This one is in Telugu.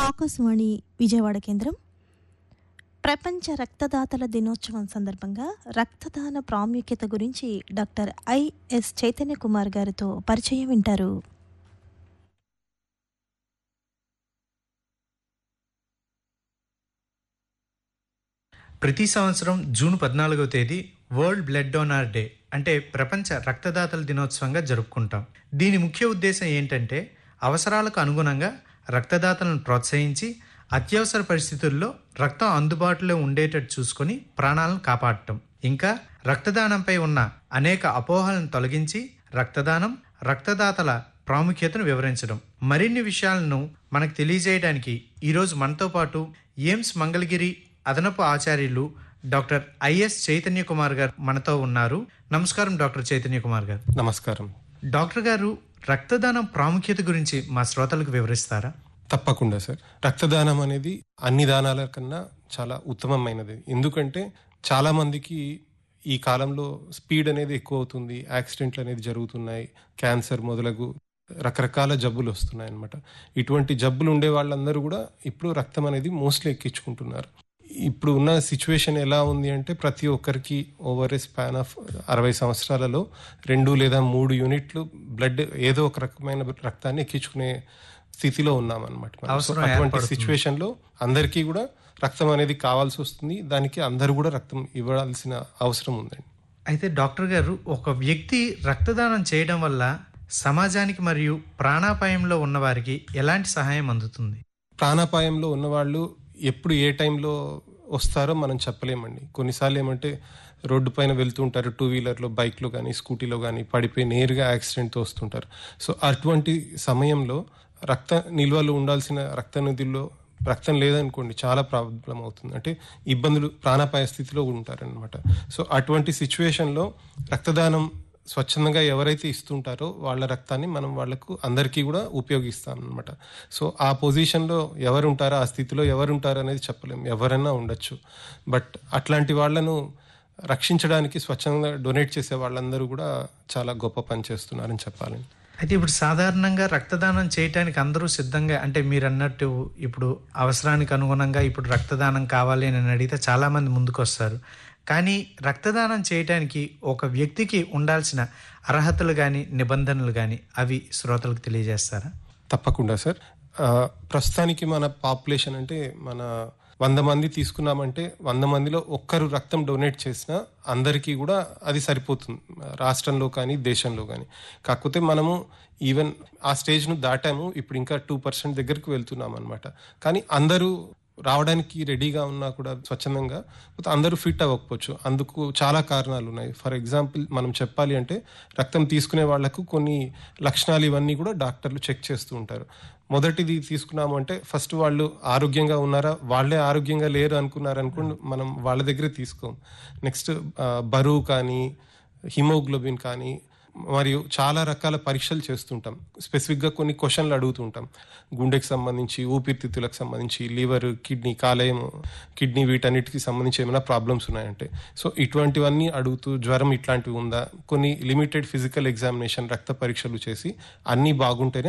ఆకాశవాణి విజయవాడ కేంద్రం ప్రపంచ రక్తదాతల దినోత్సవం సందర్భంగా రక్తదాన ప్రాముఖ్యత గురించి డాక్టర్ ఐఎస్ చైతన్య కుమార్ గారితో పరిచయం వింటారు ప్రతి సంవత్సరం జూన్ పద్నాలుగవ తేదీ వరల్డ్ బ్లడ్ డోనార్ డే అంటే ప్రపంచ రక్తదాతల దినోత్సవంగా జరుపుకుంటాం దీని ముఖ్య ఉద్దేశం ఏంటంటే అవసరాలకు అనుగుణంగా రక్తదాతలను ప్రోత్సహించి అత్యవసర పరిస్థితుల్లో రక్తం అందుబాటులో ఉండేటట్టు చూసుకొని ప్రాణాలను కాపాడటం ఇంకా రక్తదానంపై ఉన్న అనేక అపోహలను తొలగించి రక్తదానం రక్తదాతల ప్రాముఖ్యతను వివరించడం మరిన్ని విషయాలను మనకు తెలియజేయడానికి ఈరోజు మనతో పాటు ఎయిమ్స్ మంగళగిరి అదనపు ఆచార్యులు డాక్టర్ ఐఎస్ చైతన్య కుమార్ గారు మనతో ఉన్నారు నమస్కారం డాక్టర్ చైతన్య కుమార్ గారు నమస్కారం డాక్టర్ గారు రక్తదానం ప్రాముఖ్యత గురించి మా శ్రోతలకు వివరిస్తారా తప్పకుండా సార్ రక్తదానం అనేది అన్ని దానాల కన్నా చాలా ఉత్తమమైనది ఎందుకంటే చాలా మందికి ఈ కాలంలో స్పీడ్ అనేది ఎక్కువ అవుతుంది యాక్సిడెంట్లు అనేది జరుగుతున్నాయి క్యాన్సర్ మొదలగు రకరకాల జబ్బులు వస్తున్నాయి అన్నమాట ఇటువంటి జబ్బులు ఉండే వాళ్ళందరూ కూడా ఇప్పుడు రక్తం అనేది మోస్ట్లీ ఎక్కించుకుంటున్నారు ఇప్పుడు ఉన్న సిచ్యువేషన్ ఎలా ఉంది అంటే ప్రతి ఒక్కరికి ఓవర్ ఏ స్పాన్ ఆఫ్ అరవై సంవత్సరాలలో రెండు లేదా మూడు యూనిట్లు బ్లడ్ ఏదో ఒక రకమైన రక్తాన్ని ఎక్కించుకునే స్థితిలో ఉన్నాం అనమాట అవసరం అటువంటి ఏర్పడుతుంది. సిచ్యువేషన్ లో అందరికీ కూడా రక్తం అనేది కావాల్సి వస్తుంది దానికి అందరూ కూడా రక్తం ఇవ్వాల్సిన అవసరం ఉందండి అయితే డాక్టర్ గారు ఒక వ్యక్తి రక్తదానం చేయడం వల్ల సమాజానికి మరియు ప్రాణాపాయంలో ఉన్న వారికి ఎలాంటి సహాయం అందుతుంది ప్రాణాపాయంలో ఉన్నవాళ్ళు ఎప్పుడు ఏ టైంలో వస్తారో మనం చెప్పలేమండి కొన్నిసార్లు ఏమంటే రోడ్డు పైన వెళ్తూ ఉంటారు టూ వీలర్లో బైక్లో కానీ స్కూటీలో కానీ పడిపోయి నేరుగా యాక్సిడెంట్తో వస్తుంటారు సో అటువంటి సమయంలో రక్త నిల్వలు ఉండాల్సిన రక్త నిధుల్లో రక్తం లేదనుకోండి చాలా ప్రాబ్లం అవుతుంది అంటే ఇబ్బందులు ప్రాణాపాయ స్థితిలో ఉంటారనమాట సో అటువంటి సిచ్యువేషన్లో రక్తదానం స్వచ్ఛందంగా ఎవరైతే ఇస్తుంటారో వాళ్ళ రక్తాన్ని మనం వాళ్ళకు అందరికీ కూడా ఉపయోగిస్తాం అనమాట సో ఆ పొజిషన్లో ఎవరు ఉంటారో ఆ స్థితిలో ఎవరు ఉంటారో అనేది చెప్పలేం ఎవరైనా ఉండొచ్చు బట్ అట్లాంటి వాళ్ళను రక్షించడానికి స్వచ్ఛందంగా డొనేట్ చేసే వాళ్ళందరూ కూడా చాలా గొప్ప పని చేస్తున్నారని చెప్పాలి అయితే ఇప్పుడు సాధారణంగా రక్తదానం చేయటానికి అందరూ సిద్ధంగా అంటే మీరు అన్నట్టు ఇప్పుడు అవసరానికి అనుగుణంగా ఇప్పుడు రక్తదానం కావాలి అని అడిగితే చాలా మంది ముందుకు వస్తారు కానీ రక్తదానం చేయటానికి ఒక వ్యక్తికి ఉండాల్సిన అర్హతలు కానీ నిబంధనలు కానీ అవి శ్రోతలకు తెలియజేస్తారా తప్పకుండా సార్ ఆ, ప్రస్తుతానికి మన పాపులేషన్ అంటే మన వంద మంది తీసుకున్నామంటే వంద మందిలో ఒక్కరు రక్తం డొనేట్ చేసినా అందరికీ కూడా అది సరిపోతుంది రాష్ట్రంలో కానీ దేశంలో కానీ కాకపోతే మనము ఈవెన్ ఆ స్టేజ్ను దాటాము ఇప్పుడు ఇంకా టూ పర్సెంట్ దగ్గరికి వెళ్తున్నాం అనమాట కానీ అందరూ రావడానికి రెడీగా ఉన్నా కూడా స్వచ్ఛందంగా కాకపోతే అందరూ ఫిట్ అవ్వకపోవచ్చు అందుకు చాలా కారణాలు ఉన్నాయి ఫర్ ఎగ్జాంపుల్ మనం చెప్పాలి అంటే రక్తం తీసుకునే వాళ్ళకు కొన్ని లక్షణాలు ఇవన్నీ కూడా డాక్టర్లు చెక్ చేస్తూ ఉంటారు మొదటిది తీసుకున్నాము అంటే ఫస్ట్ వాళ్ళు ఆరోగ్యంగా ఉన్నారా వాళ్ళే ఆరోగ్యంగా లేరు అనుకున్నారు అనుకోండి మనం వాళ్ళ దగ్గరే తీసుకోం నెక్స్ట్ బరువు కానీ హిమోగ్లోబిన్ కానీ మరియు చాలా రకాల పరీక్షలు చేస్తుంటాం స్పెసిఫిక్గా కొన్ని క్వశ్చన్లు అడుగుతుంటాం గుండెకి సంబంధించి ఊపిరితిత్తులకు సంబంధించి లివర్ కిడ్నీ కాలేయం కిడ్నీ వీటన్నిటికి సంబంధించి ఏమైనా ప్రాబ్లమ్స్ ఉన్నాయంటే సో ఇటువంటివన్నీ అడుగుతూ జ్వరం ఇట్లాంటివి ఉందా కొన్ని లిమిటెడ్ ఫిజికల్ ఎగ్జామినేషన్ రక్త పరీక్షలు చేసి అన్నీ బాగుంటేనే